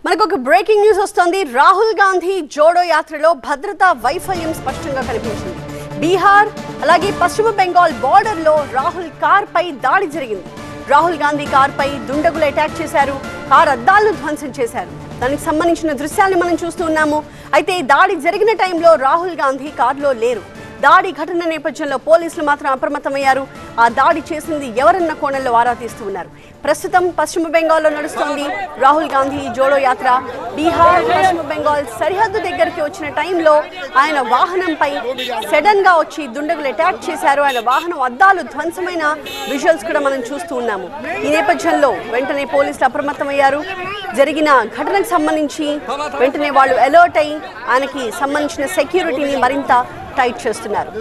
మనకు ఒక breaking news వస్తోంది రాహుల్ గాంధీ జోడో యాత్రలో భద్రతా వైఫల్యం స్పష్టంగా కనిపించింది బీహార్ అలాగే పశ్చిమ బెంగాల్ బార్డర్ లో రాహుల్ కార్ పై దాడి జరిగింది రాహుల్ గాంధీ కార్ పై దుండగులు అటాక్ చేశారు కార్ అద్దాలను ధ్వంసం చేశారు దానికి సంబంధించిన దృశ్యాలను మనం చూస్తూ ఉన్నాము అయితే దాడి జరిగిన టైంలో రాహుల్ గాంధీ కారులో లేరు దాడి ఘటన నేపథ్యంలో పోలీసులు మాత్రం అప్రమత్తమయ్యారు ఆ దాడి చేసింది ఎవరన్న కోణంలో ఆరా తీస్తూ ఉన్నారు ప్రస్తుతం పశ్చిమ బెంగాల్లో నడుస్తోంది రాహుల్ గాంధీ జోడో యాత్ర బీహార్ పశ్చిమ బెంగాల్ సరిహద్దు దగ్గరికి వచ్చిన టైంలో ఆయన వాహనంపై సడన్ గా వచ్చి దుండగులు అటాక్ చేశారు ఆయన వాహనం అద్దాలు ధ్వంసమైన విజువల్స్ కూడా మనం చూస్తూ ఉన్నాము ఈ నేపథ్యంలో వెంటనే పోలీసులు అప్రమత్తమయ్యారు జరిగిన ఘటనకు సంబంధించి వెంటనే వాళ్ళు అలర్ట్ అయి ఆయనకి సంబంధించిన సెక్యూరిటీని మరింత టైట్ చేస్తున్నారు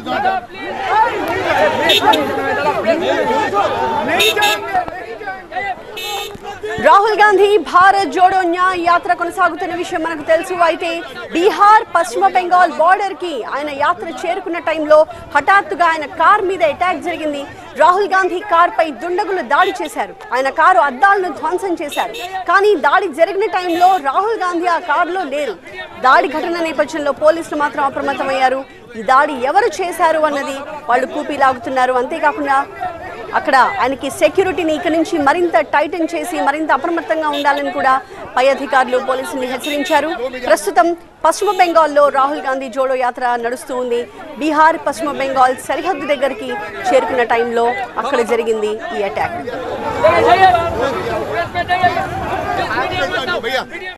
రాహుల్ గాంధీ భారత్ జోడో న్యాయ్ యాత్ర కొనసాగుతున్న విషయం మనకు తెలుసు అయితే బీహార్ పశ్చిమ బెంగాల్ బార్డర్ కి ఆయన యాత్ర చేరుకున్న టైంలో హఠాత్తుగా ఆయన కార్ మీద అటాక్ జరిగింది రాహుల్ గాంధీ కార్ పై దుండగులు దాడి చేశారు ఆయన కారు అద్దాలను ధ్వంసం చేశారు కానీ దాడి జరిగిన టైంలో రాహుల్ గాంధీ ఆ కారులో లేరు దాడి ఘటన నేపథ్యంలో పోలీసులు మాత్రం అప్రమత్తమయ్యారు ఈ దాడి ఎవరు చేశారు అన్నది వాళ్ళు కూపీ లాగుతున్నారు అంతేకాకుండా అక్కడ ఆయనకి సెక్యూరిటీని ఇక నుంచి మరింత టైటన్ చేసి మరింత అప్రమత్తంగా ఉండాలని కూడా పై అధికారులు పోలీసుల్ని హెచ్చరించారు ప్రస్తుతం పశ్చిమ బెంగాల్లో రాహుల్ గాంధీ జోడో యాత్ర నడుస్తూ ఉంది బీహార్ పశ్చిమ బెంగాల్ సరిహద్దు దగ్గరికి చేరుకున్న టైంలో అక్కడ జరిగింది ఈ అటాక్ भैया